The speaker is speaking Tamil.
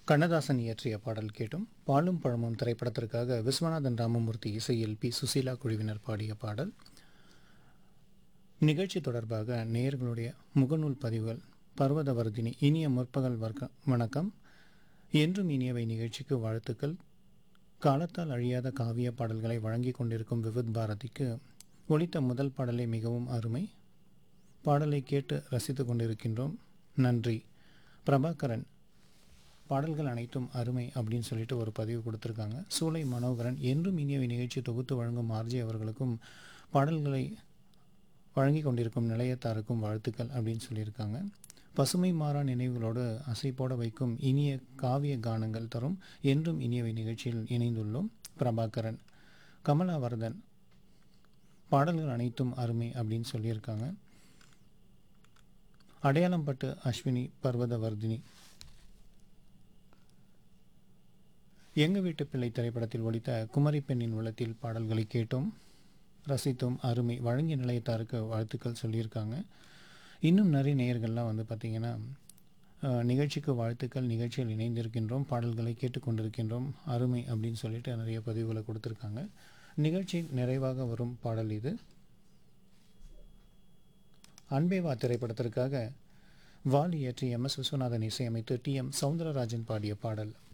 கண்ணதாசன் இயற்றிய பாடல் கேட்டும் பாலும் பழமும் திரைப்படத்திற்காக விஸ்வநாதன் ராமமூர்த்தி இசையில் பி சுசீலா குழுவினர் பாடிய பாடல் நிகழ்ச்சி தொடர்பாக நேயர்களுடைய முகநூல் பதிவுகள் பர்வதவர்தினி இனிய முற்பகல் வர்க்க வணக்கம் என்றும் இனியவை நிகழ்ச்சிக்கு வாழ்த்துக்கள் காலத்தால் அழியாத காவிய பாடல்களை வழங்கிக் கொண்டிருக்கும் விவித் பாரதிக்கு ஒலித்த முதல் பாடலை மிகவும் அருமை பாடலை கேட்டு ரசித்து கொண்டிருக்கின்றோம் நன்றி பிரபாகரன் பாடல்கள் அனைத்தும் அருமை அப்படின்னு சொல்லிட்டு ஒரு பதிவு கொடுத்துருக்காங்க சூளை மனோகரன் என்றும் இனியவை நிகழ்ச்சி தொகுத்து வழங்கும் ஆர்ஜி அவர்களுக்கும் பாடல்களை வழங்கி கொண்டிருக்கும் நிலையத்தாருக்கும் வாழ்த்துக்கள் அப்படின்னு சொல்லியிருக்காங்க பசுமை மாறா நினைவுகளோடு அசைப்போட வைக்கும் இனிய காவிய கானங்கள் தரும் என்றும் இனியவை நிகழ்ச்சியில் இணைந்துள்ளோம் பிரபாகரன் கமலாவர்தன் பாடல்கள் அனைத்தும் அருமை அப்படின்னு சொல்லியிருக்காங்க அடையாளம் பட்டு அஸ்வினி பர்வதவர்தினி எங்க வீட்டு பிள்ளை திரைப்படத்தில் ஒலித்த குமரி பெண்ணின் உள்ளத்தில் பாடல்களை கேட்டோம் ரசித்தோம் அருமை வழங்கிய நிலையத்தாருக்கு வாழ்த்துக்கள் சொல்லியிருக்காங்க இன்னும் நிறைய நேயர்கள்லாம் வந்து பார்த்திங்கன்னா அஹ், நிகழ்ச்சிக்கு வாழ்த்துக்கள் நிகழ்ச்சியில் இணைந்திருக்கின்றோம் பாடல்களை கேட்டுக்கொண்டிருக்கின்றோம் அருமை அப்படின்னு சொல்லிட்டு நிறைய பதிவுகளை கொடுத்துருக்காங்க நிகழ்ச்சி நிறைவாக வரும் பாடல் இது அன்பேவா திரைப்படத்திற்காக வாலி இயற்றி எம் எஸ் விஸ்வநாதன் இசையமைத்து டி எம் சவுந்தரராஜன் பாடிய பாடல்